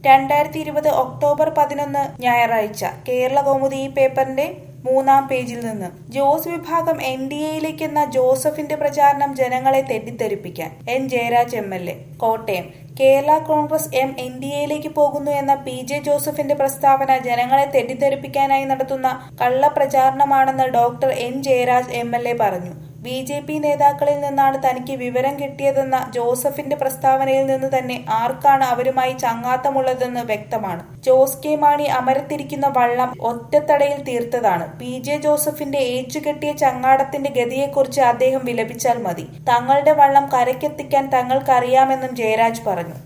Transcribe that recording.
രണ്ടായിരത്തി ഇരുപത് ഒക്ടോബർ പതിനൊന്ന് ഞായറാഴ്ച കേരള കൗമുദി ഈ പേപ്പറിന്റെ മൂന്നാം പേജിൽ നിന്ന് ജോസ് വിഭാഗം എൻ ഡി എയിലേക്കെന്ന ജോസഫിന്റെ പ്രചാരണം ജനങ്ങളെ തെറ്റിദ്ധരിപ്പിക്കാൻ N Jayaraj M L A Kottayam Kerala Congress M N D എയിലേക്ക് പോകുന്നു എന്ന പി ജെ ജോസഫിന്റെ പ്രസ്താവന ജനങ്ങളെ തെറ്റിദ്ധരിപ്പിക്കാനായി നടത്തുന്ന കള്ളപ്രചാരണമാണെന്ന് doctor N Jayaraj M L A പറഞ്ഞു ബി ജെ പി നേതാക്കളിൽ നിന്നാണ് തനിക്ക് വിവരം കിട്ടിയതെന്ന ജോസഫിന്റെ പ്രസ്താവനയിൽ നിന്ന് തന്നെ ആർക്കാണ് അവരുമായി ചങ്ങാത്തമുള്ളതെന്ന് വ്യക്തമാണ് ജോസ് കെ മാണി അമരത്തിരിക്കുന്ന വള്ളം ഒറ്റത്തടയിൽ തീർത്തതാണ് പി ജെ ജോസഫിന്റെ ഏച്ചുകെട്ടിയ ചങ്ങാടത്തിന്റെ ഗതിയെക്കുറിച്ച് അദ്ദേഹം വിലപിച്ചാൽ മതി തങ്ങളുടെ വള്ളം കരയ്ക്കെത്തിക്കാൻ തങ്ങൾക്കറിയാമെന്നും ജയരാജ് പറഞ്ഞു